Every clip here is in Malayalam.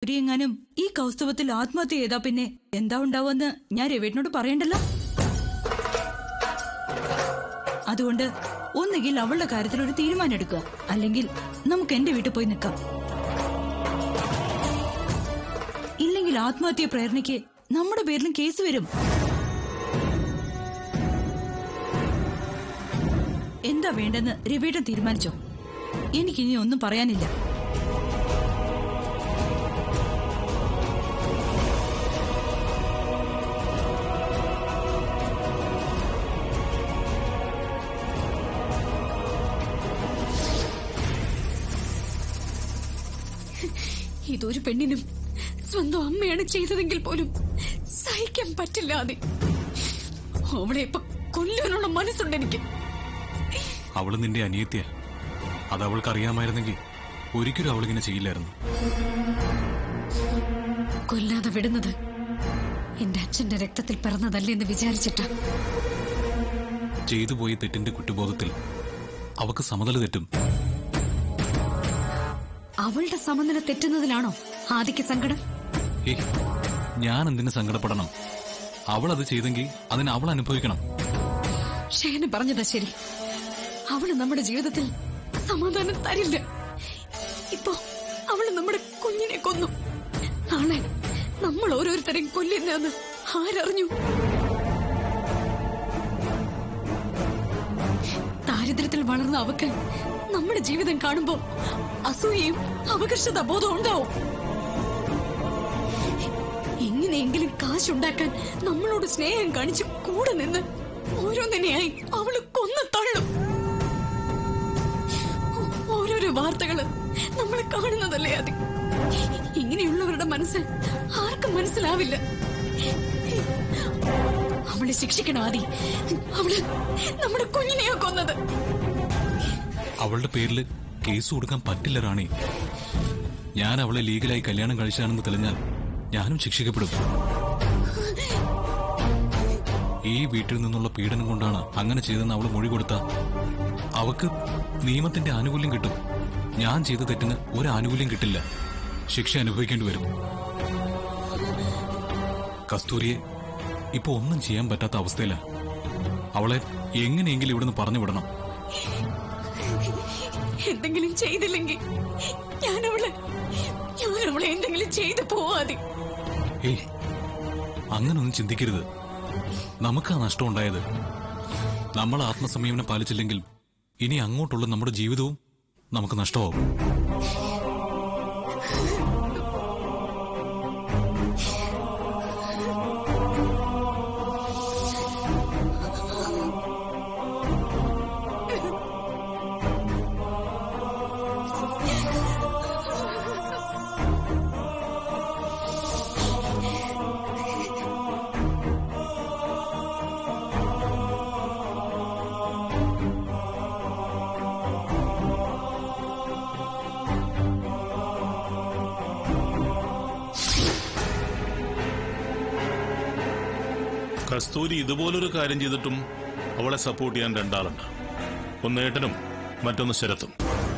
കസ്തൂരി എങ്ങാനും ഈ കൗസ്തവത്തിൽ ആത്മഹത്യ ചെയ്താ പിന്നെ എന്താ ഉണ്ടാവുമെന്ന് ഞാൻ രവേട്ടനോട് പറയണ്ടല്ലോ അതുകൊണ്ട് ഒന്നുകിൽ അവളുടെ കാര്യത്തിൽ ഒരു തീരുമാനം എടുക്കുക അല്ലെങ്കിൽ നമുക്ക് എന്റെ വീട്ടിൽ പോയി നിൽക്കാം ഇല്ലെങ്കിൽ ആത്മഹത്യ പ്രേരണയ്ക്ക് നമ്മുടെ പേരിലും കേസ് വരും എന്താ വേണ്ടെന്ന് രവിയേട്ടൻ തീരുമാനിച്ചോ എനിക്കിനി ഒന്നും പറയാനില്ല ഇതൊരു പെണ്ണിനും സ്വന്തം അമ്മയാണ് ചെയ്തതെങ്കിൽ പോലും സഹിക്കാൻ പറ്റില്ല അതെ അവളെ ഇപ്പൊ കൊല്ലാനുള്ള മനസ്സുണ്ട് എനിക്ക് അവള് നിന്റെ അനിയത്തിയ അത് അവൾക്ക് അറിയാമായിരുന്നെങ്കിൽ ഒരിക്കലും അവളിങ്ങനെ ചെയ്യില്ലായിരുന്നു കൊല്ലാതെ വിടുന്നത് എന്റെ അച്ഛന്റെ രക്തത്തിൽ പിറന്നതല്ലേ എന്ന് വിചാരിച്ചിട്ടാ ചെയ്തു പോയ തെറ്റിന്റെ കുറ്റബോധത്തിൽ അവക്ക് സമതല തെറ്റും അവളുടെ സമനില തെറ്റുന്നതിലാണോ ആദിക്ക് സങ്കടം ഏ ഞാൻ എന്തിനു സങ്കടപ്പെടണം അവൾ അത് ചെയ്തെങ്കിൽ അതിന് അവൾ അനുഭവിക്കണം ഷേന പറഞ്ഞതാ ശരി അവള് നമ്മുടെ ജീവിതത്തിൽ സമാധാനം തരില്ല ഇപ്പോ അവള് നമ്മുടെ കുഞ്ഞിനെ കൊന്നു നാളെ നമ്മൾ ഓരോരുത്തരെയും കൊല്ലുന്നെന്ന് ആരറിഞ്ഞു ദാരിദ്ര്യത്തിൽ വളർന്ന അവക്ക് നമ്മുടെ ജീവിതം കാണുമ്പോ അസൂയയും അപകർഷത ബോധം ഉണ്ടാവും എങ്ങനെയെങ്കിലും കാശുണ്ടാക്കാൻ നമ്മളോട് സ്നേഹം കാണിച്ച് കൂടെ നിന്ന് ഓരോന്നിനെയായി അവള് കൊന്നു തള്ളും ഓ- ഓരോരോ വാർത്തകള് നമ്മൾ കാണുന്നതല്ലേ അത് ഇങ്ങനെയുള്ളവരുടെ മനസ്സ് ആർക്കും മനസ്സിലാവില്ല അവളെ ശിക്ഷിക്കണം ആദി അവള് നമ്മുടെ കുഞ്ഞിനെയോ കൊന്നത് അവളുടെ പേരിൽ കേസ് കൊടുക്കാൻ പറ്റില്ല റാണി ഞാൻ അവളെ ലീഗലായി കല്യാണം കഴിച്ചാണെന്ന് തെളിഞ്ഞാൽ ഞാനും ശിക്ഷിക്കപ്പെടും ഈ വീട്ടിൽ നിന്നുള്ള പീഡനം കൊണ്ടാണ് അങ്ങനെ ചെയ്തെന്ന് അവൾ മൊഴി കൊടുത്ത അവക്ക് നിയമത്തിന്റെ ആനുകൂല്യം കിട്ടും ഞാൻ ചെയ്ത തെറ്റിന് ഒരു ആനുകൂല്യം കിട്ടില്ല ശിക്ഷ അനുഭവിക്കേണ്ടി വരും കസ്തൂരിയെ ഇപ്പൊ ഒന്നും ചെയ്യാൻ പറ്റാത്ത അവസ്ഥയില അവളെ എങ്ങനെയെങ്കിലും ഇവിടുന്ന് പറഞ്ഞു വിടണം എന്തെങ്കിലും ചെയ്തില്ലെങ്കിൽ ഞാൻ അവളെ ഞാൻ അവളെ എന്തെങ്കിലും ചെയ്തു പോവാതെ ഏയ് അങ്ങനൊന്നും ചിന്തിക്കരുത് നമുക്കാ നഷ്ടം ഉണ്ടായത് നമ്മൾ ആത്മസംയമനം പാലിച്ചില്ലെങ്കിൽ ഇനി അങ്ങോട്ടുള്ള നമ്മുടെ ജീവിതവും നമുക്ക് നഷ്ടമാവും കസ്തൂരി ഇതുപോലൊരു കാര്യം ചെയ്തിട്ടും അവളെ സപ്പോർട്ട് ചെയ്യാൻ രണ്ടാളുണ്ട് ഒന്ന് ഏട്ടനും മറ്റൊന്ന് ശരത്തും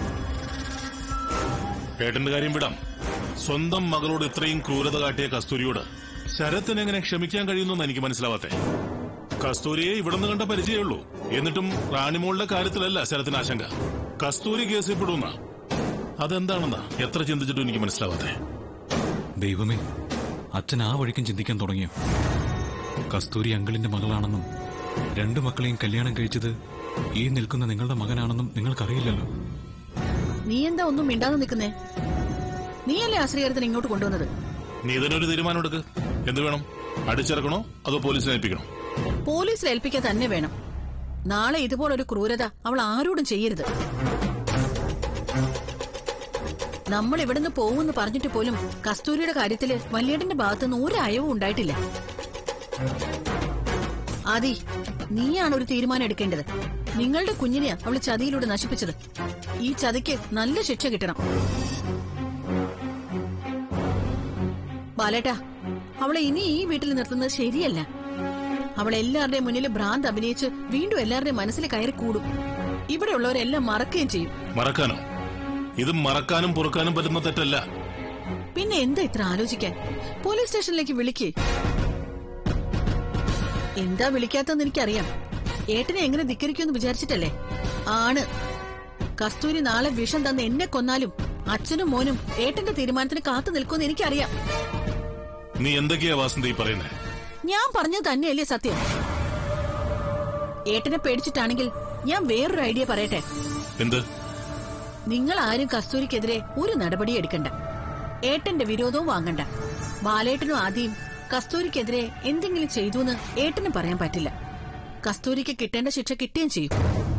ഏട്ടന്റെ കാര്യം വിടാം സ്വന്തം മകളോട് ഇത്രയും ക്രൂരത കാട്ടിയ കസ്തൂരിയോട് ശരത്തിന് എങ്ങനെ ക്ഷമിക്കാൻ കഴിയുന്നു എനിക്ക് മനസ്സിലാവാത്തെ കസ്തൂരിയെ ഇവിടെ നിന്ന് കണ്ട പരിചയമുള്ളൂ എന്നിട്ടും റാണിമോളുടെ കാര്യത്തിലല്ല ശരത്തിന് ആശങ്ക കസ്തൂരി കേസിൽ പെടുന്ന അതെന്താണെന്ന് എത്ര ചിന്തിച്ചിട്ടും എനിക്ക് മനസ്സിലാവാത്തെ ദൈവമേ അച്ഛൻ ആ വഴിക്കും ചിന്തിക്കാൻ തുടങ്ങിയോ കസ്തൂരി അങ്കിളിന്റെ മകളാണെന്നും രണ്ടു മക്കളെയും കല്യാണം കഴിച്ചത് ഈ നിൽക്കുന്ന നിങ്ങളുടെ മകനാണെന്നും നിങ്ങൾക്കറിയില്ലല്ലോ നീ എന്താ ഒന്നും മിണ്ടാതെ നിൽക്കുന്നേ നീയല്ലേ ആ ശ്രീകരത്തിന് ഇങ്ങോട്ട് കൊണ്ടുവന്നത് നീ ഇതിനൊരു തീരുമാനം എടുക്ക് എന്ത് വേണം അടിച്ചിറക്കണോ അതോ പോലീസിനെ ഏൽപ്പിക്കണോ പോലീസിൽ ഏൽപ്പിക്കാൻ തന്നെ വേണം നാളെ ഇതുപോലൊരു ക്രൂരത അവൾ ആരോടും ചെയ്യരുത് നമ്മൾ ഇവിടുന്ന് പോകുമെന്ന് പറഞ്ഞിട്ട് പോലും കസ്തൂരിയുടെ കാര്യത്തില് വല്യേട്ടന്റെ ഭാഗത്തുനിന്ന് ഒരു അയവും ഉണ്ടായിട്ടില്ല ആദി നീയാണ് ഒരു തീരുമാനം എടുക്കേണ്ടത് നിങ്ങളുടെ കുഞ്ഞിനെയാ അവള് ചതിയിലൂടെ നശിപ്പിച്ചത് ഈ ചതിക്ക് നല്ല ശിക്ഷ കിട്ടണം ബാലേട്ടാ അവളെ ഇനി ഈ വീട്ടിൽ നിർത്തുന്നത് ശരിയല്ല അവൾ എല്ലാവരുടെയും മുന്നിൽ ഭ്രാന്ത് അഭിനയിച്ച് വീണ്ടും എല്ലാവരുടെയും മനസ്സിൽ കയറി കൂടും ഇവിടെയുള്ളവരെല്ലാം മറക്കുകയും ചെയ്യും മറക്കാനോ ഇത് മറക്കാനും പൊറുക്കാനും പറ്റുന്ന തെറ്റല്ല പിന്നെ എന്താ ഇത്ര ആലോചിക്കാൻ പോലീസ് സ്റ്റേഷനിലേക്ക് വിളിക്കേ എന്താ വിളിക്കാത്തെന്ന് എനിക്കറിയാം ഏട്ടനെ എങ്ങനെ ധിക്കരിക്കുമെന്ന് വിചാരിച്ചിട്ടല്ലേ ആണ് കസ്തൂരി നാളെ വിഷം തന്ന് എന്നെ കൊന്നാലും അച്ഛനും മോനും ഏട്ടന്റെ തീരുമാനത്തിന് കാത്തു നിൽക്കുമെന്ന് എനിക്കറിയാം നീ എന്തൊക്കെയാ വാസന്തി ഈ പറയുന്നത് ഞാൻ പറഞ്ഞത് തന്നെയല്ലേ സത്യം ഏട്ടനെ പേടിച്ചിട്ടാണെങ്കിൽ ഞാൻ വേറൊരു ഐഡിയ പറയട്ടെ എന്ത് നിങ്ങൾ ആരും കസ്തൂരിക്കെതിരെ ഒരു നടപടി എടുക്കണ്ട ഏട്ടന്റെ വിരോധവും വാങ്ങണ്ട ബാലേട്ടനും ആദ്യം കസ്തൂരിക്കെതിരെ എന്തെങ്കിലും ചെയ്തു എന്ന് ഏട്ടന് പറയാൻ പറ്റില്ല കസ്തൂരിക്ക് കിട്ടേണ്ട ശിക്ഷ കിട്ടുകയും ചെയ്യും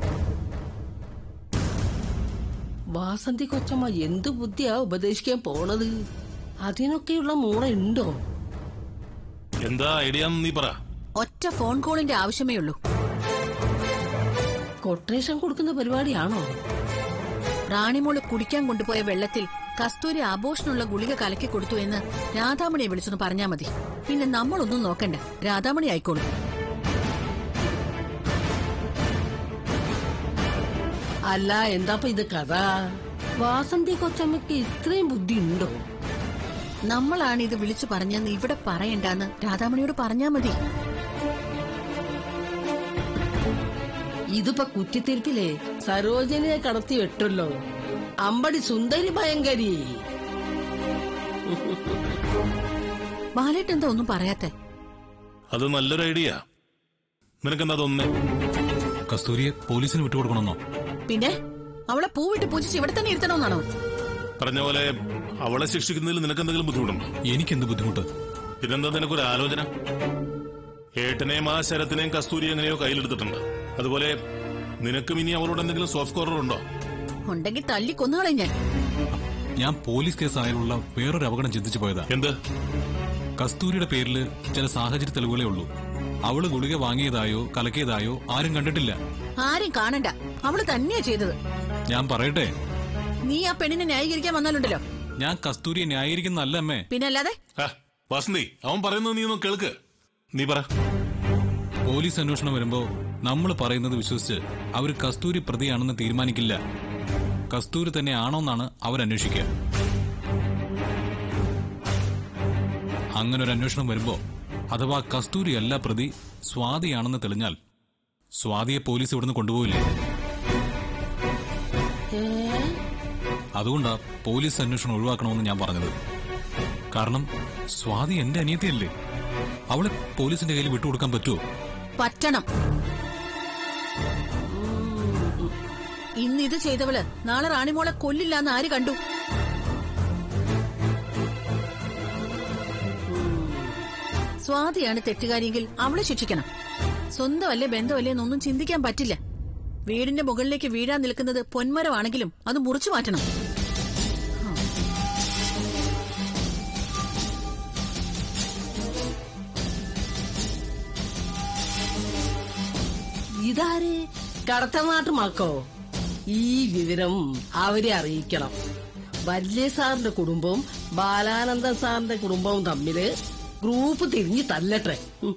വാസന്തി കൊച്ചമ്മ എന്ത് ബുദ്ധിയാ ഉപദേശിക്കാൻ പോണത് അതിനൊക്കെയുള്ള മൂള ഉണ്ടോ എന്താ ഐഡിയ നീ പറ ഒറ്റ ഫോൺ കോളിന്റെ ആവശ്യമേ ഉള്ളൂ കൊട്ടേഷൻ കൊടുക്കുന്ന പരിപാടിയാണോ റാണിമോള് കുടിക്കാൻ കൊണ്ടുപോയ വെള്ളത്തിൽ കസ്തൂരി ആഘോഷനുള്ള ഗുളിക കലക്കി കൊടുത്തു എന്ന് രാധാമണിയെ വിളിച്ചൊന്ന് പറഞ്ഞാ മതി പിന്നെ നമ്മളൊന്നും നോക്കണ്ട രാധാമണി ആയിക്കോളും അല്ല എന്താപ്പ ഇത് കഥ വാസന്തി കൊച്ചമ്മയ്ക്ക് ഇത്രയും ബുദ്ധി ഉണ്ടോ നമ്മളാണ് ഇത് വിളിച്ചു പറഞ്ഞെന്ന് ഇവിടെ പറയണ്ടെന്ന് രാധാമണിയോട് പറഞ്ഞാ മതി ഇതിപ്പോ കുറ്റിത്തിരിപ്പിലെ സരോജനിയെ കടത്തി വെട്ടല്ലോ അമ്പടി സുന്ദരി ഭയങ്കരി ബാലേട്ട് എന്താ ഒന്നും പറയാത്തെ അത് നല്ലൊരു ഐഡിയ നിനക്കെന്താ തോന്നുന്നേ കസ്തൂരിയെ പോലീസിന് വിട്ടുകൊടുക്കണമെന്നോ പിന്നെ അവളെ പൂവിട്ട് പൂജിച്ച് ഇവിടെ തന്നെ ഇരുത്തണമെന്നാണോ പറഞ്ഞ പോലെ അവളെ ശിക്ഷിക്കുന്നതിൽ നിനക്കെന്തെങ്കിലും ബുദ്ധിമുട്ടുണ്ടോ എനിക്കെന്ത് ബുദ്ധിമുട്ട് പിന്നെന്താ നിനക്കൊരു ആലോചന ഏട്ടനെയും ആ ശരത്തിനെയും കസ്തൂരി എങ്ങനെയോ കയ്യിലെടുത്തിട്ടുണ്ട് അതുപോലെ നിനക്കും ഇനി അവളോട് എന്തെങ്കിലും സോഫ്റ്റ് കോർണർ ഉണ്ടോ ഉണ്ടെങ്കിൽ തല്ലി കൊന്നുകളെ ഞാൻ ഞാൻ പോലീസ് കേസായാലുള്ള വേറൊരു അപകടം ചിന്തിച്ചു പോയതാ എന്ത് കസ്തൂരിയുടെ പേരിൽ ചില സാഹചര്യ തെളിവുകളേ ഉള്ളൂ അവള് ഗുളിക വാങ്ങിയതായോ കലക്കിയതായോ ആരും കണ്ടിട്ടില്ല ആരും കാണണ്ട അവള് തന്നെയാ ചെയ്തത് ഞാൻ പറയട്ടെ നീ ആ പെണ്ണിനെ ന്യായീകരിക്കാൻ വന്നാലുണ്ടല്ലോ ഞാൻ കസ്തൂരിയെ ന്യായീകരിക്കുന്നല്ല അമ്മേ പിന്നെ അല്ലാതെ ആ വസന്തി അവൻ പറയുന്നത് നീ ഒന്ന് കേൾക്ക് നീ പറ പോലീസ് അന്വേഷണം വരുമ്പോ നമ്മൾ പറയുന്നത് വിശ്വസിച്ച് അവർ കസ്തൂരി പ്രതിയാണെന്ന് തീരുമാനിക്കില്ല കസ്തൂരി തന്നെ ആണോന്നാണ് അവരന്വേഷിക്കുക അങ്ങനെ ഒരു അന്വേഷണം വരുമ്പോ അഥവാ കസ്തൂരി അല്ല പ്രതി സ്വാതിയാണെന്ന് തെളിഞ്ഞാൽ സ്വാതിയെ പോലീസ് ഇവിടുന്ന് കൊണ്ടുപോവില്ലേ അതുകൊണ്ടാ പോലീസ് അന്വേഷണം ഒഴിവാക്കണമെന്ന് ഞാൻ പറഞ്ഞത് കാരണം സ്വാതി എന്റെ അനിയത്തിയല്ലേ അവളെ പോലീസിന്റെ കയ്യിൽ വിട്ടുകൊടുക്കാൻ പറ്റുമോ പറ്റണം ഇന്ന് ഇത് ചെയ്തവള് നാളെ റാണിമോളെ കൊല്ലില്ലാന്ന് ആര് കണ്ടു സ്വാതിയാണ് തെറ്റുകാരിയെങ്കിൽ അവളെ ശിക്ഷിക്കണം സ്വന്തമല്ലേ ബന്ധമല്ലേ എന്നൊന്നും ചിന്തിക്കാൻ പറ്റില്ല വീടിന്റെ മുകളിലേക്ക് വീഴാൻ നിൽക്കുന്നത് പൊന്മരമാണെങ്കിലും അത് മുറിച്ചു മാറ്റണം ഇതാര് കടത്തനാട്ടുമാക്കോ ഈ വിവരം അവരെ അറിയിക്കണം വല്യ സാറിന്റെ കുടുംബവും ബാലാനന്ദൻ സാറിന്റെ കുടുംബവും തമ്മില് ഗ്രൂപ്പ് തിരിഞ്ഞ് തല്ലട്ടെ ഉം.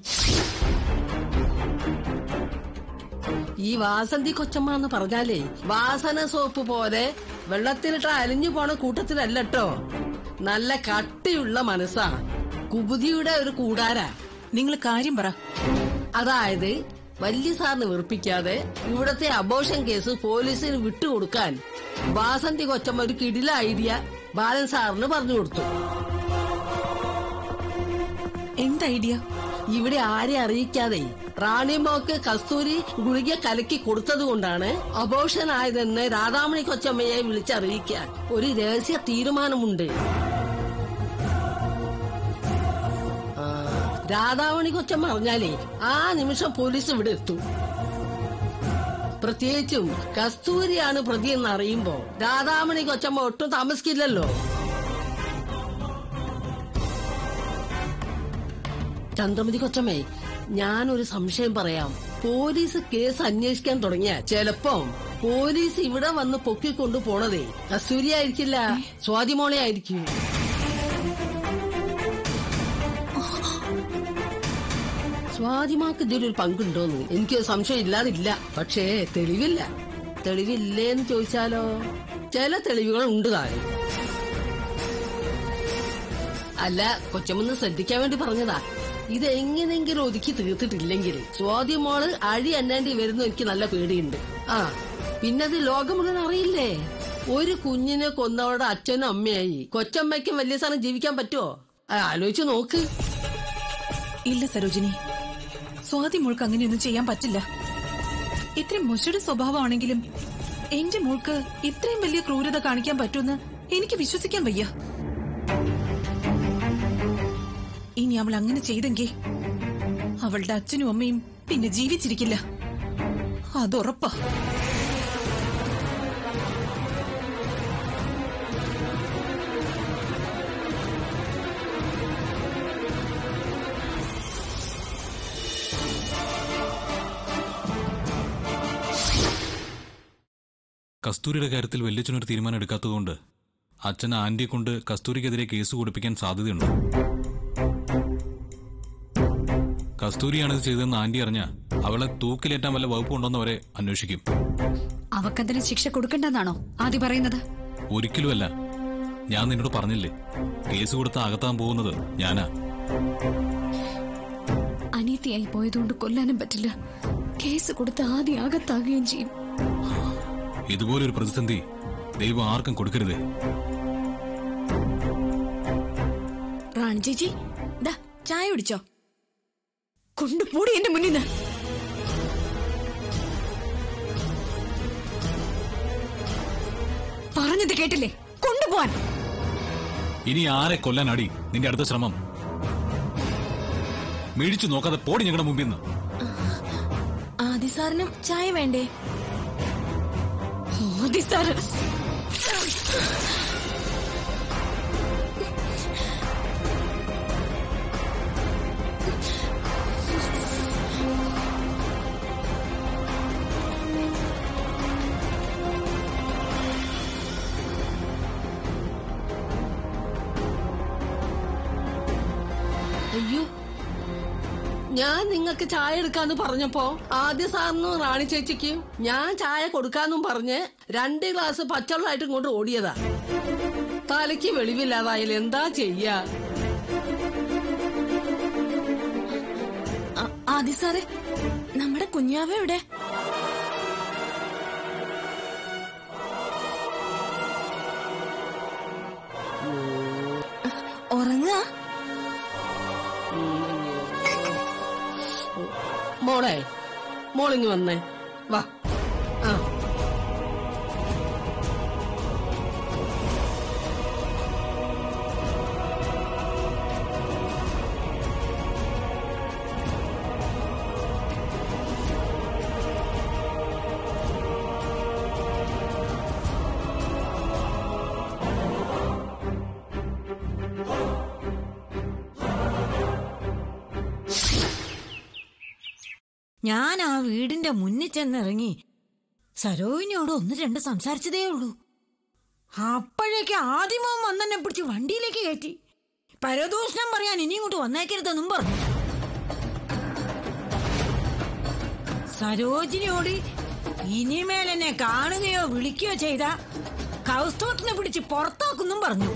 ഈ വാസന്തി കൊച്ചമ്മ എന്ന് പറഞ്ഞാലേ വാസന സോപ്പ് പോലെ വെള്ളത്തിലിട്ട് അലിഞ്ഞു പോണ കൂട്ടത്തിലല്ലട്ടോ നല്ല കട്ടിയുള്ള മനസ്സാ കുബുതിയുടെ ഒരു കൂടാരാ നിങ്ങൾ കാര്യം പറ അതായത് വല്യ സാറിന് വെറുപ്പിക്കാതെ ഇവിടത്തെ അബോഷൻ കേസ് പോലീസിന് വിട്ടുകൊടുക്കാൻ വാസന്തി കൊച്ചമ്മ ഒരു കിടില ഐഡിയ ബാലൻ സാറിന് പറഞ്ഞു കൊടുത്തു എന്ത് ഐഡിയ ഇവിടെ ആരെ അറിയിക്കാതെ റാണിമോക്ക് കസ്തൂരി ഗുളിക കലക്കി കൊടുത്തത് കൊണ്ടാണ് അബോഷൻ ആയതെന്ന് രാധാമണി കൊച്ചമ്മയെ വിളിച്ചറിയിക്കാൻ ഒരു രഹസ്യ തീരുമാനമുണ്ട് ആ, രാധാമണി കൊച്ചമ്മ അറിഞ്ഞാലേ ആ നിമിഷം പോലീസ് ഇവിടെ എത്തും പ്രത്യേകിച്ചും കസ്തൂരിയാണ് പ്രതിയെന്ന് അറിയുമ്പോ രാധാമണി കൊച്ചമ്മ ഒട്ടും താമസിക്കില്ലല്ലോ ചന്ദ്രമതി കൊച്ചമ്മേ ഞാനൊരു സംശയം പറയാം പോലീസ് കേസ് അന്വേഷിക്കാൻ തുടങ്ങിയ ചിലപ്പോ പോലീസ് ഇവിടെ വന്ന് പൊക്കിക്കൊണ്ടു പോണതേ കസ്തൂരി ആയിരിക്കില്ല സ്വാതിമോളെ ആയിരിക്കും സ്വാതിമാക്ക് ഇതിലൊരു പങ്കുണ്ടോന്ന് എനിക്ക് സംശയം ഇല്ലാതില്ല പക്ഷേ തെളിവില്ല തെളിവില്ലേന്ന് ചോദിച്ചാലോ ചില തെളിവുകൾ ഉണ്ട് താനും അല്ല കൊച്ചമ്മന്ന് ശ്രദ്ധിക്കാൻ വേണ്ടി പറഞ്ഞതാ ഇത് എങ്ങനെങ്കിലും ഒതുക്കി തീർത്തിട്ടില്ലെങ്കിൽ സ്വാതി മോള് അഴി അന്നാണ്ടി വരുന്ന എനിക്ക് നല്ല പേടിയുണ്ട് ആ പിന്നത് ലോകം മുഴുവൻ അറിയില്ലേ ഒരു കുഞ്ഞിനെ കൊന്നവരുടെ അച്ഛനും അമ്മയായി കൊച്ചമ്മയ്ക്കും വലിയ സാധനം ജീവിക്കാൻ പറ്റുമോ ആ, ആലോചിച്ച് നോക്ക് ഇല്ല സരോജിനി സ്വാതി മോൾക്ക് അങ്ങനെയൊന്നും ചെയ്യാൻ പറ്റില്ല ഇത്രയും മുഷയുടെ സ്വഭാവമാണെങ്കിലും എന്റെ മോൾക്ക് ഇത്രയും വലിയ ക്രൂരത കാണിക്കാൻ പറ്റുമെന്ന് എനിക്ക് വിശ്വസിക്കാൻ വയ്യ ഇനി അവൾ അങ്ങനെ ചെയ്തെങ്കിൽ അവളുടെ അച്ഛനും അമ്മയും പിന്നെ ജീവിച്ചിരിക്കില്ല അതുറപ്പാ കസ്തൂരിയുടെ കാര്യത്തിൽ വല്യച്ഛനൊരു തീരുമാനം എടുക്കാത്തതുകൊണ്ട് അച്ഛൻ ആന്റിയെ കൊണ്ട് കസ്തൂരിക്കെതിരെ കേസ് കൊടുപ്പിക്കാൻ സാധ്യതയുണ്ട് കസ്തൂരിയാണിത് ചെയ്തതെന്ന് ആന്റി അറിഞ്ഞ അവളെ തൂക്കിലേറ്റാൻ വല്ല വകുപ്പുണ്ടോന്ന് വരെ അന്വേഷിക്കും അവക്കതിന് ശിക്ഷ കൊടുക്കണ്ടെന്നാണോ ആദ്യം പറയുന്നത് ഒരിക്കലുമല്ല ഞാൻ നിന്നോട് പറഞ്ഞില്ലേ കേസ് കൊടുത്ത് അകത്താൻ പോകുന്നത് ഞാനാ അനീതിയായി പോയതുകൊണ്ട് കൊല്ലാനും പറ്റില്ല കേസ് കൊടുത്ത് ആദ്യം അകത്താകുകയും ചെയ്യും ഇതുപോലൊരു പ്രതിസന്ധി ദൈവം ആർക്കും കൊടുക്കരുതേ റാണി ചേച്ചി ദാ ചായ കുടിച്ചോ കൊണ്ടുപോടി എന്റെ മുന്നിൽ നിന്ന് പറഞ്ഞത് കേട്ടില്ലേ കൊണ്ടുപോവാൻ ഇനി ആരെ കൊല്ലാൻ അടി നിന്റെ അടുത്ത ശ്രമം മേടിച്ചു നോക്കാതെ പോടി ഞങ്ങളുടെ മുമ്പിൽ നിന്ന് ആദി സാറിനും ചായ വേണ്ടേ ആദി സാറ് അയ്യോ ഞാൻ നിങ്ങൾക്ക് ചായ എടുക്കാന്ന് പറഞ്ഞപ്പോ ആദ്യ സാറിനും റാണി ചേച്ചിക്കും ഞാൻ ചായ കൊടുക്കാന്നും പറഞ്ഞ് രണ്ട് ഗ്ലാസ് പച്ചവെള്ളമായിട്ട് ഇങ്ങോട്ട് ഓടിയതാ തലയ്ക്ക് വെളിവില്ലാതായാലും എന്താ ചെയ്യാ ആ- ആദി സാറ് നമ്മുടെ കുഞ്ഞാവ എവിടെ ഉറങ്ങുക മോളെ മോളിങ് വന്നേ വാ ആ ഞാൻ ആ വീടിന്റെ മുന്നിൽ ചെന്നിറങ്ങി സരോവിനോട് ഒന്ന് രണ്ട് സംസാരിച്ചതേ ഉള്ളൂ അപ്പോഴേക്ക് ആദ്യമോൻ വന്നെന്നെ പിടിച്ച് വണ്ടിയിലേക്ക് കയറ്റി പരദൂഷണം പറയാൻ ഇനി ഇങ്ങോട്ട് വന്നേക്കരുതെന്നും പറഞ്ഞു സരോജിനിയോട് ഇനിമേൽ എന്നെ കാണുകയോ വിളിക്കുകയോ ചെയ്ത കൗസ്തോട്ടിനെ പിടിച്ച് പുറത്താക്കുന്നും പറഞ്ഞു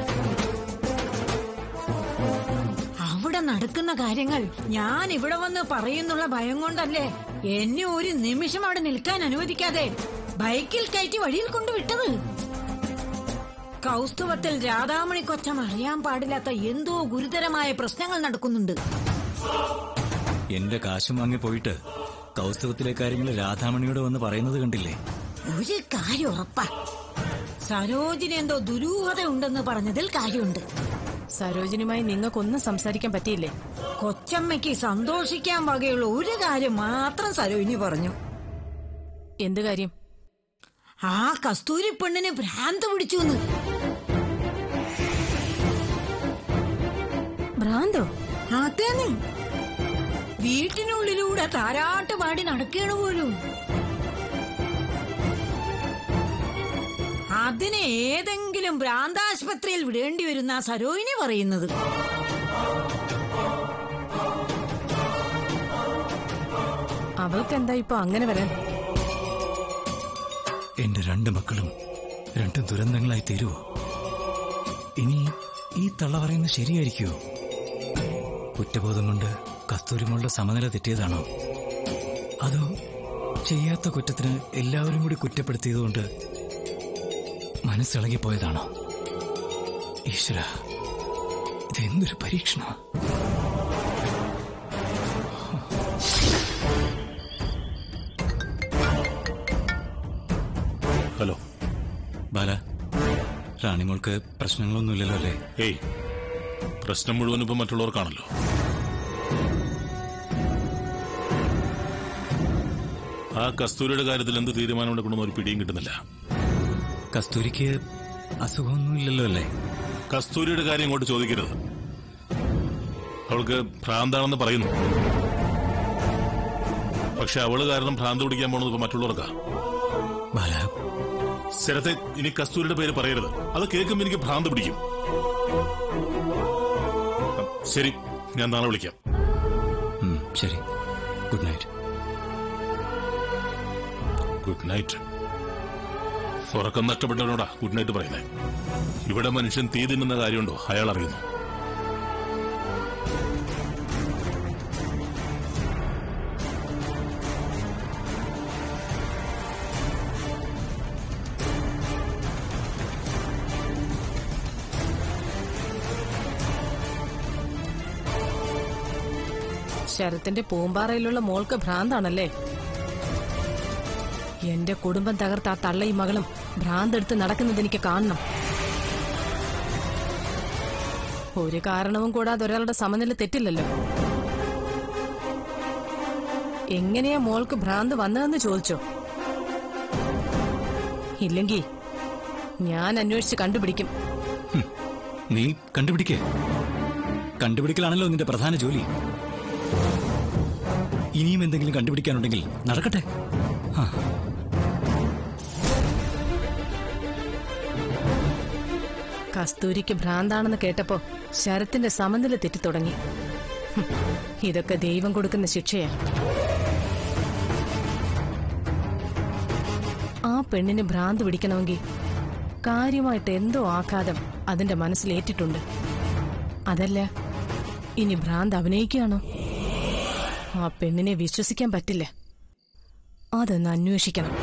അവിടെ നടക്കുന്ന കാര്യങ്ങൾ ഞാൻ ഇവിടെ വന്ന് പറയുന്നുള്ള ഭയം കൊണ്ടല്ലേ എന്നെ ഒരു നിമിഷം അവിടെ നിൽക്കാൻ അനുവദിക്കാതെ ബൈക്കിൽ കയറ്റി വഴിയിൽ കൊണ്ടുവിട്ടത് കൗസ്തുവത്തിൽ രാധാമണി കൊച്ചം അറിയാൻ പാടില്ലാത്ത എന്തോ ഗുരുതരമായ പ്രശ്നങ്ങൾ നടക്കുന്നുണ്ട് എന്റെ കാശും വാങ്ങി പോയിട്ട് കൗസ്തവത്തിലെ കാര്യങ്ങൾ രാധാമണിയോട് വന്ന് പറയുന്നത് കണ്ടില്ലേ ഒരു കാര്യം ഉറപ്പാ സരോജിനി എന്തോ ദുരൂഹത ഉണ്ടെന്ന് പറഞ്ഞതിൽ കാര്യമുണ്ട് സരോജിനിയുമായി നിങ്ങൾക്കൊന്നും സംസാരിക്കാൻ പറ്റിയില്ലേ കൊച്ചമ്മയ്ക്ക് സന്തോഷിക്കാൻ വകയുള്ള ഒരു കാര്യം മാത്രം സരോജിനി പറഞ്ഞു എന്ത് കാര്യം ആ കസ്തൂരി പെണ്ണിന് ഭ്രാന്ത് പിടിച്ചു എന്ന് ഭ്രാന്തോ അതേന്ന് വീട്ടിനുള്ളിലൂടെ താരാട്ട് പാടി നടക്കുകയാണ് പോലും അതിന് ഏതെങ്കിലും ഭ്രാന്താശുപത്രിയിൽ വിടേണ്ടി വരുന്ന സരോഹിനി പറയുന്നത് അവൾക്ക് എന്താ ഇപ്പൊ അങ്ങനെ വരാൻ എന്റെ രണ്ട് മക്കളും രണ്ട് ദുരന്തങ്ങളായി തീരുവോ ഇനി ഈ തള്ള പറയുന്നത് ശരിയായിരിക്കുമോ കുറ്റബോധം കൊണ്ട് കസ്തൂരിമോളുടെ സമനില തെറ്റിയതാണോ അതോ ചെയ്യാത്ത കുറ്റത്തിന് എല്ലാവരും കൂടി കുറ്റപ്പെടുത്തിയതുകൊണ്ട് മനസ്സിളകിപ്പോയതാണോ ഈശ്വര ഇതെന്തൊരു പരീക്ഷണ ഹലോ ബാല റാണിമോൾക്ക് പ്രശ്നങ്ങളൊന്നുമില്ലല്ലോ അല്ലേ ഏയ് പ്രശ്നം മുഴുവൻ ഇപ്പൊ മറ്റുള്ളവർക്കാണല്ലോ ആ കസ്തൂരിയുടെ കാര്യത്തിൽ എന്ത് തീരുമാനം എടുക്കണമെന്ന് ഒരു പിടിയും കിട്ടുന്നില്ല കസ്തൂരിക്ക് അസുഖമൊന്നുമില്ലല്ലോ അല്ലേ കസ്തൂരിയുടെ കാര്യം ഇങ്ങോട്ട് ചോദിക്കരുത് അവൾക്ക് ഭ്രാന്താണെന്ന് പറയുന്നു പക്ഷെ അവള് കാരണം ഭ്രാന്ത് പിടിക്കാൻ പോണത് ഇപ്പൊ മറ്റുള്ളവർക്കാ ബാല സ്ഥലത്തെ ഇനി കസ്തൂരിയുടെ പേര് പറയരുത് അത് കേൾക്കുമ്പോ എനിക്ക് ഭ്രാന്ത് പിടിക്കും ശരി ഞാൻ നാളെ വിളിക്കാം ഉം, ശരി ഗുഡ് നൈറ്റ് ഗുഡ് നൈറ്റ് ഉറക്കം നഷ്ടപ്പെട്ടവനോടാ ഗുഡ് നൈറ്റ് പറയുന്നത് ഇവിടെ മനുഷ്യൻ തീ തിന്നുന്ന കാര്യമുണ്ടോ അയാൾ അറിയുന്നു ശരത്തിന്റെ പൂമ്പാറയിലുള്ള മോൾക്ക് ഭ്രാന്താണല്ലേ എന്റെ കുടുംബം തകർത്ത ആ തള്ളയും മകളും ഭ്രാന്തെടുത്ത് നടക്കുന്നത് എനിക്ക് കാണണം ഒരു കാരണവും കൂടാതെ ഒരാളുടെ സമനില തെറ്റില്ലല്ലോ എങ്ങനെയാ മോൾക്ക് ഭ്രാന്ത് വന്നതെന്ന് ചോദിച്ചോ ഇല്ലെങ്കി ഞാൻ അന്വേഷിച്ച് കണ്ടുപിടിക്കും നീ കണ്ടുപിടിക്കേ കണ്ടുപിടിക്കലാണല്ലോ നിന്റെ പ്രധാന ജോലി ഇനിയും എന്തെങ്കിലും കണ്ടുപിടിക്കാനുണ്ടെങ്കിൽ നടക്കട്ടെ ആ കസ്തൂരിക്ക് ഭ്രാന്താണെന്ന് കേട്ടപ്പോ ശരത്തിന്റെ സമനില തെറ്റിത്തുടങ്ങി ഹും, ഇതൊക്കെ ദൈവം കൊടുക്കുന്ന ശിക്ഷയാ ആ പെണ്ണിന് ഭ്രാന്ത് പിടിക്കണമെങ്കിൽ കാര്യമായിട്ട് എന്തോ ആഘാതം അതിന്റെ മനസ്സിലേറ്റിട്ടുണ്ട് അതല്ല ഇനി ഭ്രാന്ത് അഭിനയിക്കുകയാണോ ആ പെണ്ണിനെ വിശ്വസിക്കാൻ പറ്റില്ല അതൊന്ന് അന്വേഷിക്കണം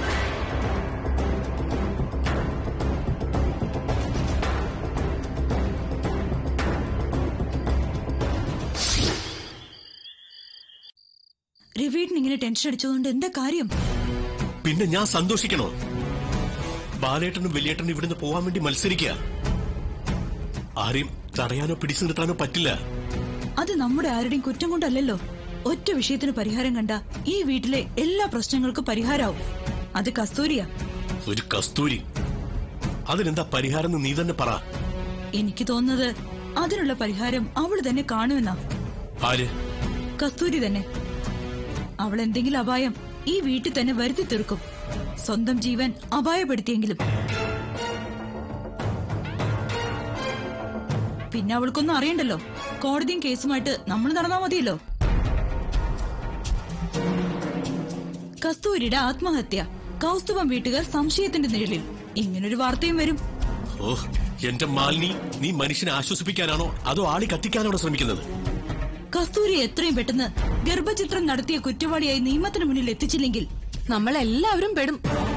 രവീട്ടിന് ഇങ്ങനെ ടെൻഷൻ അടിച്ചതുകൊണ്ട് എന്താ കാര്യം പിന്നെ ഞാൻ സന്തോഷിക്കണോ ബാലേട്ടനും വലിയേട്ടനും ഇവിടുന്ന് പോവാൻ വേണ്ടി മത്സരിക്കുക ആരെയും തടയാനോ പിടിച്ചു നിർത്താനോ പറ്റില്ല അത് നമ്മുടെ ആരുടെയും കുറ്റം കൊണ്ടല്ലല്ലോ ഒറ്റ വിഷയത്തിന് പരിഹാരം കണ്ട ഈ വീട്ടിലെ എല്ലാ പ്രശ്നങ്ങൾക്കും പരിഹാരമാവും അത് കസ്തൂരിയാ ഒരു കസ്തൂരി അതിനെന്താ പരിഹാരം എന്ന് നീ തന്നെ പറ എനിക്ക് തോന്നുന്നത് അതിനുള്ള പരിഹാരം അവള് തന്നെ കാണുമെന്നാ ആര് കസ്തൂരി തന്നെ അവൾ എന്തെങ്കിലും അപായം ഈ വീട്ടിൽ തന്നെ വരുത്തി തീർക്കും സ്വന്തം ജീവൻ അപായപ്പെടുത്തിയെങ്കിലും പിന്നെ അവൾക്കൊന്നും അറിയണ്ടല്ലോ കോടതിയും കേസുമായിട്ട് നമ്മൾ നടന്നാ മതിയല്ലോ കസ്തൂരിയുടെ ആത്മഹത്യ കൗസ്തുഭം വീട്ടുകാർ സംശയത്തിന്റെ നിഴലിൽ ഇങ്ങനൊരു വാർത്തയും വരും ഓ എന്റെ മാലിനി നീ മനുഷ്യനെ ആശ്വസിപ്പിക്കാനാണോ അതോ ആളി കത്തിക്കാനാണോ ശ്രമിക്കുന്നത് കസ്തൂരി എത്രയും പെട്ടെന്ന് ഗർഭചിത്രം നടത്തിയ കുറ്റവാളിയായി നിയമത്തിന് മുന്നിൽ എത്തിച്ചില്ലെങ്കിൽ നമ്മളെല്ലാവരും പെടും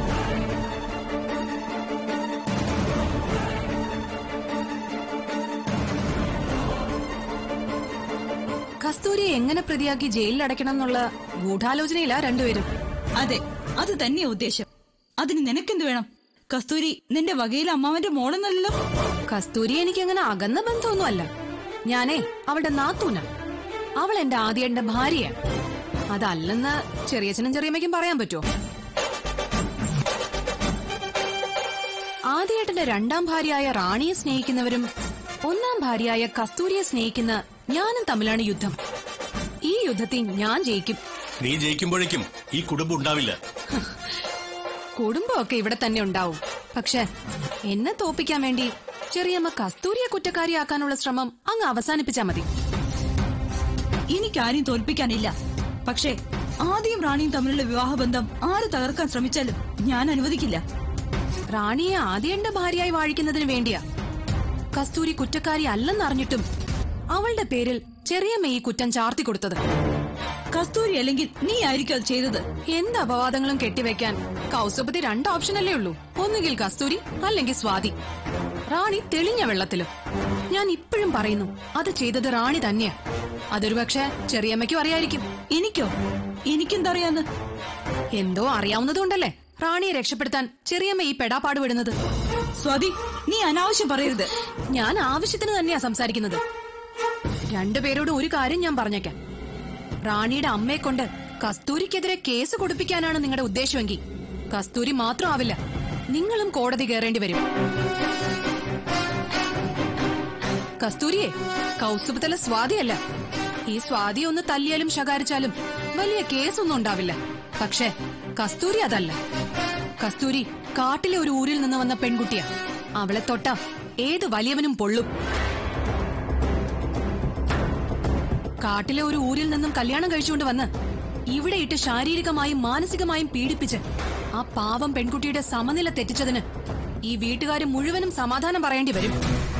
കസ്തൂരിയെ എങ്ങനെ പ്രതിയാക്കി ജയിലിൽ അടയ്ക്കണം എന്നുള്ള ഗൂഢാലോചനയിലാ രണ്ടുപേരും അതെ അത് തന്നെയാ ഉദ്ദേശം അതിന് നിനക്കെന്ത് വേണം കസ്തൂരി നിന്റെ വകയിലെ അമ്മാവന്റെ മോളെന്നല്ലോ കസ്തൂരി എനിക്ക് അങ്ങനെ അകന്ന ബന്ധമൊന്നുമല്ല ഞാനേ അവളുടെ നാത്തൂന അവൾ എന്റെ ആദ്യന്റെ ഭാര്യ അതല്ലെന്ന് ചെറിയച്ഛനും ചെറിയമ്മയ്ക്കും പറയാൻ പറ്റുമോ ആദ്യേട്ടന്റെ രണ്ടാം ഭാര്യയായ റാണിയെ സ്നേഹിക്കുന്നവരും ഒന്നാം ഭാര്യയായ കസ്തൂരിയെ സ്നേഹിക്കുന്ന ഞാനും തമ്മിലാണ് യുദ്ധം ഈ യുദ്ധത്തിൽ ഞാൻ ജയിക്കും നീ ജയിക്കുമ്പോഴേക്കും ഈ കുടുംബം ഉണ്ടാവില്ല കുടുംബമൊക്കെ ഇവിടെ തന്നെ ഉണ്ടാവും പക്ഷെ എന്നെ തോപ്പിക്കാൻ വേണ്ടി ചെറിയമ്മ കസ്തൂരിയെ കുറ്റക്കാരിയാക്കാനുള്ള ശ്രമം അങ്ങ് അവസാനിപ്പിച്ചാ മതി എനിക്കാരെയും തോൽപ്പിക്കാനില്ല പക്ഷേ ആദ്യം റാണിയും തമ്മിലുള്ള വിവാഹബന്ധം ആര് തകർക്കാൻ ശ്രമിച്ചാലും ഞാൻ അനുവദിക്കില്ല റാണിയെ ആദ്യന്റെ ഭാര്യയായി വാഴിക്കുന്നതിന് വേണ്ടിയാ കസ്തൂരി കുറ്റക്കാരി അല്ലെന്നറിഞ്ഞിട്ടും അവളുടെ പേരിൽ ചെറിയമ്മ ഈ കുറ്റം ചാർത്തി കൊടുത്തത് കസ്തൂരി അല്ലെങ്കിൽ നീ ആയിരിക്കും അത് ചെയ്തത് എന്ത് അപവാദങ്ങളും കെട്ടിവെക്കാൻ കൗസപതി രണ്ട് ഓപ്ഷനല്ലേ ഉള്ളൂ ഒന്നുകിൽ കസ്തൂരി അല്ലെങ്കിൽ സ്വാതി റാണി തെളിഞ്ഞ വെള്ളത്തിലും ഞാൻ ഇപ്പോഴും പറയുന്നു അത് ചെയ്തത് റാണി തന്നെയാ അതൊരു പക്ഷേ ചെറിയമ്മയ്ക്കും അറിയായിരിക്കും എനിക്കോ എനിക്കെന്താ അറിയാന്ന് എന്തോ അറിയാവുന്നതുകൊണ്ടല്ലേ റാണിയെ രക്ഷപ്പെടുത്താൻ ചെറിയമ്മ ഈ പെടാപ്പാട് വിടുന്നത് സ്വാതി നീ അനാവശ്യം പറയരുത് ഞാൻ ആവശ്യത്തിന് തന്നെയാ സംസാരിക്കുന്നത് രണ്ടുപേരോടും ഒരു കാര്യം ഞാൻ പറഞ്ഞേക്കാം റാണിയുടെ അമ്മയെ കൊണ്ട് കസ്തൂരിക്കെതിരെ കേസ് കൊടുപ്പിക്കാനാണ് നിങ്ങളുടെ ഉദ്ദേശമെങ്കിൽ കസ്തൂരി മാത്രം ആവില്ല നിങ്ങളും കോടതി കയറേണ്ടി വരും കസ്തൂരിയെ കൗസുപത്തിലെ സ്വാതിയല്ല ഈ സ്വാതി ഒന്ന് തല്ലിയാലും ശകാരിച്ചാലും വലിയ കേസൊന്നും ഉണ്ടാവില്ല പക്ഷേ കസ്തൂരി അതല്ല കസ്തൂരി കാട്ടിലെ ഒരു ഊരിൽ നിന്ന് വന്ന പെൺകുട്ടിയാ അവളെ തൊട്ട ഏത് വലിയവനും പൊള്ളും കാട്ടിലെ ഒരു ഊരിൽ നിന്നും കല്യാണം കഴിച്ചുകൊണ്ട് വന്ന് ഇവിടെ ഇട്ട് ശാരീരികമായും മാനസികമായും പീഡിപ്പിച്ച് ആ പാവം പെൺകുട്ടിയുടെ സമനില തെറ്റിച്ചതിന് ഈ വീട്ടുകാര് മുഴുവനും സമാധാനം പറയേണ്ടി വരും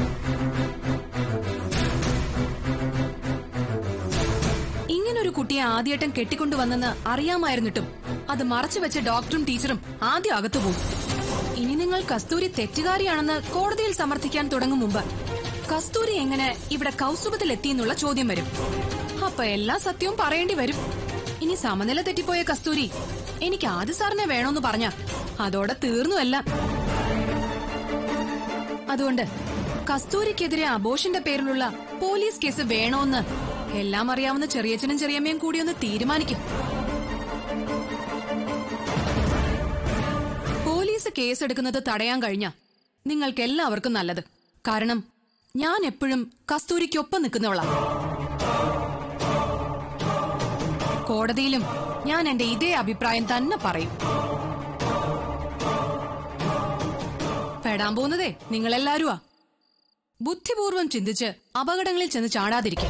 ഇങ്ങനൊരു കുട്ടിയെ ആദ്യേട്ടൻ കെട്ടിക്കൊണ്ടുവന്നെന്ന് അറിയാമായിരുന്നിട്ടും അത് മറച്ചു വെച്ച ഡോക്ടറും ടീച്ചറും ആദ്യം അകത്തു പോകും ഇനി നിങ്ങൾ കസ്തൂരി തെറ്റുകാരിയാണെന്ന് കോടതിയിൽ സമർത്ഥിക്കാൻ തുടങ്ങും മുമ്പ് കസ്തൂരി എങ്ങനെ ഇവിടെ കൗസുഭത്തിൽ എത്തിയെന്നുള്ള ചോദ്യം വരും അപ്പൊ എല്ലാ സത്യവും പറയേണ്ടി വരും ഇനി സമനില തെറ്റിപ്പോയ കസ്തൂരി എനിക്ക് ആദ്യ സാറിനെ വേണോന്ന് പറഞ്ഞ അതോടെ തീർന്നു എല്ലാം അതുകൊണ്ട് കസ്തൂരിക്കെതിരെ അബോഷന്റെ പേരിലുള്ള പോലീസ് കേസ് വേണോന്ന് എല്ലാം അറിയാവുന്ന ചെറിയച്ഛനും ചെറിയമ്മയും കൂടി ഒന്ന് തീരുമാനിക്കും പോലീസ് കേസെടുക്കുന്നത് തടയാൻ കഴിഞ്ഞ നിങ്ങൾക്ക് എല്ലാവർക്കും നല്ലത് കാരണം ഞാൻ എപ്പോഴും കസ്തൂരിക്കൊപ്പം നിൽക്കുന്നവളാ കോടതിയിലും ഞാൻ എന്റെ ഇതേ അഭിപ്രായം തന്നെ പറയും പെടാൻ പോകുന്നതേ നിങ്ങളെല്ലാരുവാ ബുദ്ധിപൂർവം ചിന്തിച്ച് അപകടങ്ങളിൽ ചെന്ന് ചാടാതിരിക്കും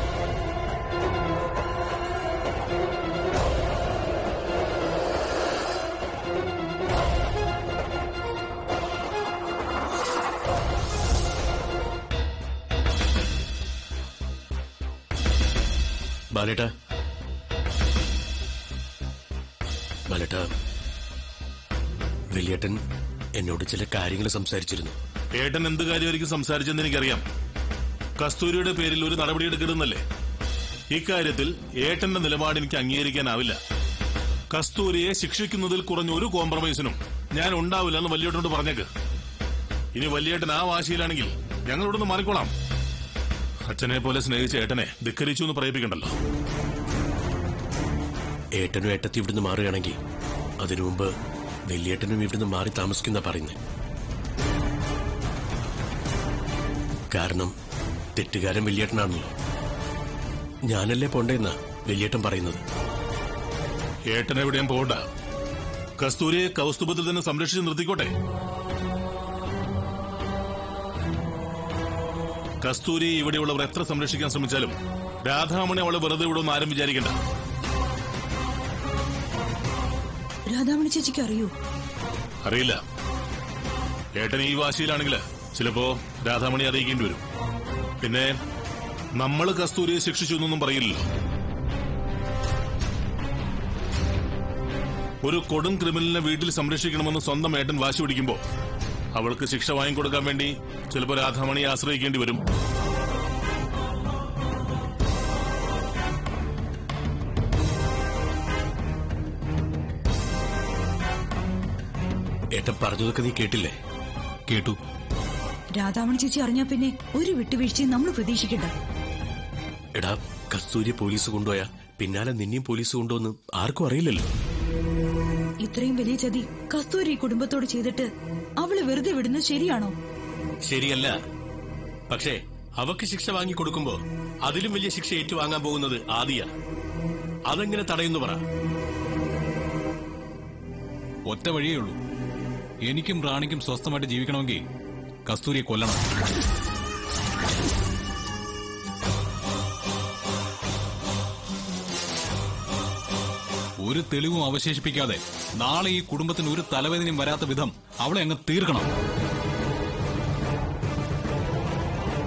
ബാലേട്ട ബാലേട്ട വലിയേട്ടൻ എന്നോട് ചില കാര്യങ്ങൾ സംസാരിച്ചിരുന്നു ഏട്ടൻ എന്ത് കാര്യമായിരിക്കും സംസാരിച്ചെന്ന് എനിക്കറിയാം കസ്തൂരിയുടെ പേരിൽ ഒരു നടപടിയെടുക്കരുതെന്നല്ലേ ഇക്കാര്യത്തിൽ ഏട്ടന്റെ നിലപാട് എനിക്ക് അംഗീകരിക്കാനാവില്ല കസ്തൂരിയെ ശിക്ഷിക്കുന്നതിൽ കുറഞ്ഞ ഒരു കോംപ്രമൈസിനും ഞാൻ ഉണ്ടാവില്ല എന്ന് വലിയേട്ടനോട് പറഞ്ഞേക്ക് ഇനി വലിയേട്ടൻ ആ വാശിയിലാണെങ്കിൽ ഞങ്ങളിവിടുന്ന് മാറിക്കോളാം അച്ഛനെ പോലെ സ്നേഹിച്ച ഏട്ടനെ ധിക്കരിച്ചു എന്ന് പറയിപ്പിക്കണ്ടല്ലോ ഏട്ടനും ഏട്ടത്തി ഇവിടുന്ന് മാറുകയാണെങ്കിൽ അതിനു മുമ്പ് വലിയേട്ടനും ഇവിടുന്ന് മാറി താമസിക്കുന്ന പറയുന്നത് കാരണം തെറ്റുകാരൻ വലിയേട്ടനാണല്ലോ ഞാനല്ലേ പോണ്ടേന്നാ വലിയേട്ടൻ പറയുന്നത് ഏട്ടൻ എവിടെയും പോകണ്ട കസ്തൂരിയെ കൗസ്തുഭത്തിൽ തന്നെ സംരക്ഷിച്ച് നിർത്തിക്കോട്ടെ കസ്തൂരി ഇവിടെയുള്ളവർ എത്ര സംരക്ഷിക്കാൻ ശ്രമിച്ചാലും രാധാമണി അവളെ വെറുതെ ഇവിടെ ഒന്നും ആരും വിചാരിക്കണ്ട രാധാമണി ചേച്ചിക്ക് അറിയൂ അറിയില്ല ഏട്ടൻ ഈ വാശിയിലാണെങ്കിൽ ചിലപ്പോ രാധാമണി അറിയിക്കേണ്ടി വരും പിന്നെ നമ്മൾ കസ്തൂരിയെ ശിക്ഷിച്ചു എന്നൊന്നും പറയില്ലല്ലോ ഒരു കൊടും ക്രിമിനലിനെ വീട്ടിൽ സംരക്ഷിക്കണമെന്ന് സ്വന്തം ഏട്ടൻ വാശി പിടിക്കുമ്പോ അവൾക്ക് ശിക്ഷ വാങ്ങിക്കൊടുക്കാൻ വേണ്ടി ചിലപ്പോ രാധാമണിയെ ആശ്രയിക്കേണ്ടി വരും ഏട്ടൻ പറഞ്ഞതൊക്കെ നീ കേട്ടില്ലേ കേട്ടു രാധാമണി ചേച്ചി അറിഞ്ഞാ പിന്നെ ഒരു വിട്ടുവീഴ്ചയും നമ്മൾ പ്രതീക്ഷിക്കണ്ട എടാ കസ്തൂരി പോലീസ് കൊണ്ടുപോയാ പിന്നാലെ നിന്നെയും പോലീസ് കൊണ്ടുവന്ന് ആർക്കും അറിയില്ലല്ലോ ഇത്രയും വലിയ ചതി കസ്തൂരി ഈ കുടുംബത്തോട് ചെയ്തിട്ട് അവള് വെറുതെ വിടുന്നത് ശരിയാണോ ശരിയല്ല പക്ഷേ അവക്ക് ശിക്ഷ വാങ്ങി കൊടുക്കുമ്പോ അതിലും വലിയ ശിക്ഷ ഏറ്റുവാങ്ങാൻ പോകുന്നത് ആദിയ അതെങ്ങനെ തടയുന്നു പറ ഒറ്റ വഴിയേ ഉള്ളൂ എനിക്കും റാണിക്കും സ്വസ്ഥമായിട്ട് ജീവിക്കണമെങ്കിൽ കസ്തൂരിയെ കൊല്ലണം ഒരു തെളിവും അവശേഷിപ്പിക്കാതെ നാളെ ഈ കുടുംബത്തിന് ഒരു തലവേദനയും വരാത്ത വിധം അവളെ അങ്ങ് തീർക്കണം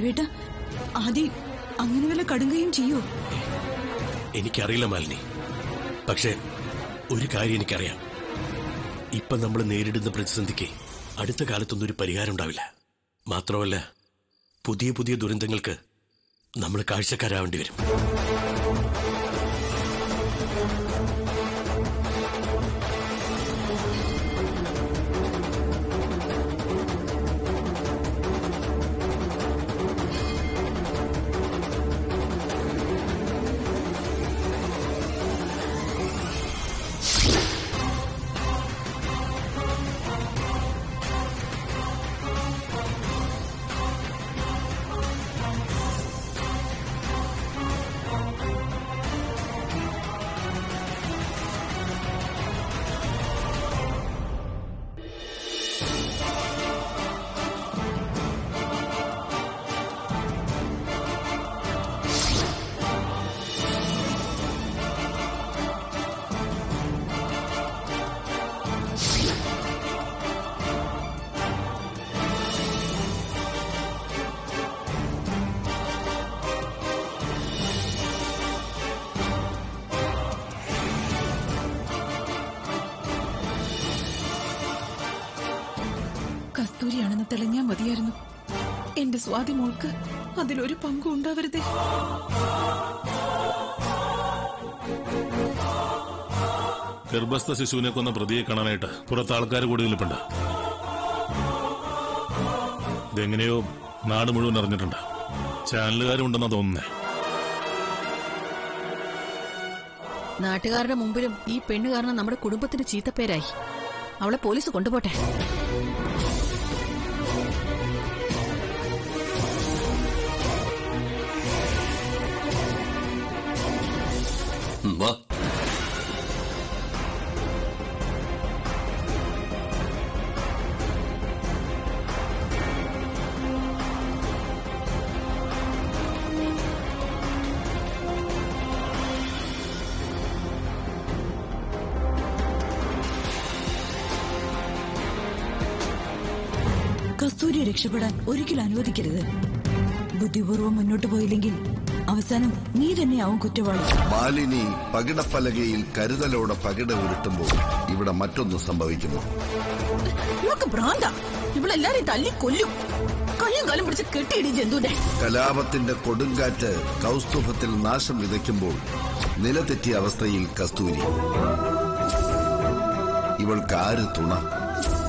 ദേവേട്ട ആദി അങ്ങനെ വല്ല കടുങ്കയും ചെയ്യോ എനിക്കറിയില്ല മാലിനി പക്ഷേ ഒരു കാര്യം എനിക്കറിയാം ഇപ്പൊ നമ്മൾ നേരിടുന്ന പ്രതിസന്ധിക്ക് അടുത്ത കാലത്തൊന്നും ഒരു പരിഹാരം ഉണ്ടാവില്ല മാത്രമല്ല പുതിയ പുതിയ ദുരന്തങ്ങൾക്ക് നമ്മൾ കാഴ്ചക്കാരാവേണ്ടി വരും കസ്തൂരിയാണെന്ന് തെളിഞ്ഞാ മതിയായിരുന്നു എന്റെ സ്വാതി മോൾക്ക് അതിലൊരു പങ്കും ഉണ്ടാവരുതേ ഗർഭസ്ഥ ശിശുവിനെ കൊന്ന പ്രതിയെ കാണാനായിട്ട് പുറത്ത് ആൾക്കാർ കൂടി നിൽപ്പുണ്ട് ഇതെങ്ങനെയോ നാട് മുഴുവൻ അറിഞ്ഞിട്ടുണ്ട് ചാനലുകാരും ഉണ്ടെന്നാ തോന്നുന്നേ നാട്ടുകാരുടെ മുമ്പിലും ഈ പെണ്ണ് കാരണം നമ്മുടെ കുടുംബത്തിന് ചീത്തപ്പേരായി അവളെ പോലീസ് കൊണ്ടുപോട്ടെ ഉം, വാ കസ്തൂരി രക്ഷപ്പെടാൻ ഒരിക്കലും അനുവദിക്കരുത് ബുദ്ധിപൂർവ്വം മുന്നോട്ട് പോയില്ലെങ്കിൽ അവസാനം നീ തന്നെയാവും കുറ്റവാളി മാലിനി പകിടപ്പലകയിൽ കരുതലോടെ പകിട ഉരുട്ടുമ്പോൾ ഇവിടെ മറ്റൊന്ന് സംഭവിക്കുന്നു ഇവക്ക് ഭ്രാന്ത ഇവളെല്ലാരെയും തല്ലി കൊല്ലും കയ്യും കാലം പിടിച്ച് കെട്ടിയിടി ജന്തുന്റെ കലാപത്തിന്റെ കൊടുങ്കാറ്റ് കൗസ്തുഭത്തിൽ നാശം വിതയ്ക്കുമ്പോൾ നിലതെറ്റിയ അവസ്ഥയിൽ കസ്തൂരി ഇവൾക്ക് ആര് തുണ